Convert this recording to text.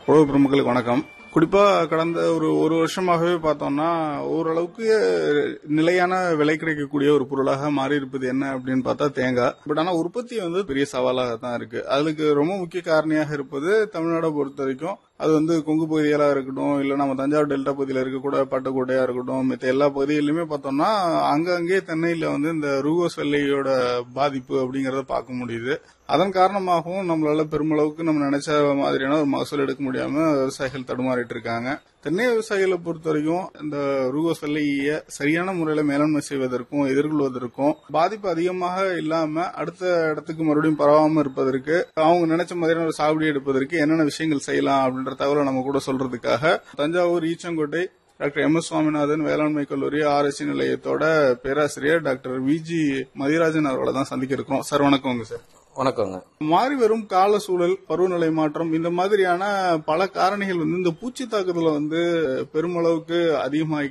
உழவு பெருமக்களுக்கு வணக்கம் குறிப்பா கடந்த ஒரு ஒரு வருஷமாகவே பார்த்தோம்னா ஓரளவுக்கு நிலையான விலை கிடைக்கக்கூடிய ஒரு பொருளாக மாறி இருப்பது என்ன அப்படின்னு பார்த்தா தேங்காய் பட் ஆனா உற்பத்தி வந்து பெரிய சவாலாக தான் இருக்கு அதுக்கு ரொம்ப முக்கிய காரணியாக இருப்பது தமிழ்நாடை பொறுத்த வரைக்கும் அது வந்து கொங்கு பகுதிகளா இருக்கட்டும் இல்ல நம்ம தஞ்சாவூர் டெல்டா பகுதியில இருக்கக்கூட பட்டுக்கோட்டையா இருக்கட்டும் மத்த எல்லா பகுதிகளிலுமே பார்த்தோம்னா அங்கங்கே தென்னையில வந்து இந்த ரூகோஸ் வெள்ளையோட பாதிப்பு அப்படிங்கறத பார்க்க முடியுது அதன் காரணமாகவும் நம்மளால பெருமளவுக்கு நம்ம நினைச்ச மாதிரியான ஒரு மகசூல் எடுக்க முடியாம விவசாயிகள் தடுமாறிட்டு இருக்காங்க தென்னை விவசாயிகளை பொறுத்த வரைக்கும் இந்த ரூகோஸ் வெள்ளைய சரியான முறையில மேலாண்மை செய்வதற்கும் எதிர்கொள்வதற்கும் பாதிப்பு அதிகமாக இல்லாம அடுத்த இடத்துக்கு மறுபடியும் பரவாம இருப்பதற்கு அவங்க நினைச்ச மாதிரியான ஒரு சாகுபடி எடுப்பதற்கு என்னென்ன விஷயங்கள் செய்யலாம் அப்படின்ற தகவலை நம்ம கூட சொல்றதுக்காக Thanjavur Eachangottai doctor M S Swaminathan வேளாண்மை கல்லூரி ஆர்எஸ்சி நிலையத்தோட பேராசிரியர் டாக்டர் விஜி மதிராஜன் அவர்களை தான் சந்திக்க இருக்கிறோம் சார் வணக்கங்க சார் வணக்கங்க மாறி வரும் கால சூழல் பருவநிலை மாற்றம் இந்த மாதிரியான பல காரணிகள் வந்து இந்த பூச்சி தாக்குதல வந்து பெருமளவுக்கு அதிகமாகி